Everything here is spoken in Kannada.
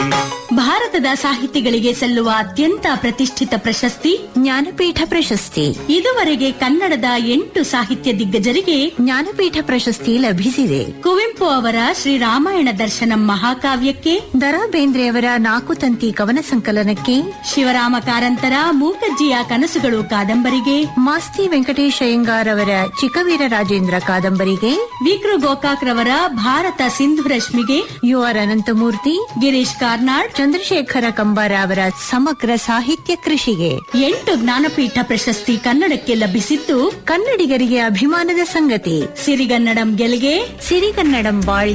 ಭಾರತದ ಸಾಹಿತಿಗಳಿಗೆ ಸಲ್ಲುವ ಅತ್ಯಂತ ಪ್ರತಿಷ್ಠಿತ ಪ್ರಶಸ್ತಿ ಜ್ಞಾನಪೀಠ ಪ್ರಶಸ್ತಿ ಇದುವರೆಗೆ ಕನ್ನಡದ ಎಂಟು ಸಾಹಿತ್ಯ ದಿಗ್ಗಜರಿಗೆ ಜ್ಞಾನಪೀಠ ಪ್ರಶಸ್ತಿ ಲಭಿಸಿದೆ ಕುವೆಂಪು ಅವರ ಶ್ರೀರಾಮಾಯಣ ದರ್ಶನಂ ಮಹಾಕಾವ್ಯಕ್ಕೆ ದರಾ ಬೇಂದ್ರೆಯವರ ನಾಲ್ಕು ತಂತಿ ಕವನ ಸಂಕಲನಕ್ಕೆ ಶಿವರಾಮ ಕಾರಂತರ ಮೂಕಜ್ಜಿಯ ಕನಸುಗಳು ಕಾದಂಬರಿಗೆ ಮಾಸ್ತಿ ವೆಂಕಟೇಶ್ ಅಯ್ಯಂಗಾರ್ ಅವರ ಚಿಕ್ಕವೀರ ರಾಜೇಂದ್ರ ಕಾದಂಬರಿಗೆ ವಿಕ್ರು ಗೋಕಾಕ್ ರವರ ಭಾರತ ಸಿಂಧು ರಶ್ಮಿಗೆ ಯು ಆರ್ ಅನಂತಮೂರ್ತಿ ಗಿರೀಶ್ ಕಾರ್ನಾಡ್ ಚಂದ್ರಶೇಖರ ಕಂಬಾರ ಅವರ ಸಮಗ್ರ ಸಾಹಿತ್ಯ ಕೃಷಿಗೆ ಎಂಟು ಜ್ಞಾನಪೀಠ ಪ್ರಶಸ್ತಿ ಕನ್ನಡಕ್ಕೆ ಲಭಿಸಿದ್ದು ಕನ್ನಡಿಗರಿಗೆ ಅಭಿಮಾನದ ಸಂಗತಿ ಸಿರಿಗನ್ನಡಂ ಗೆಲ್ಗೆ ಸಿರಿಗನ್ನಡಂ ಬಾಳ್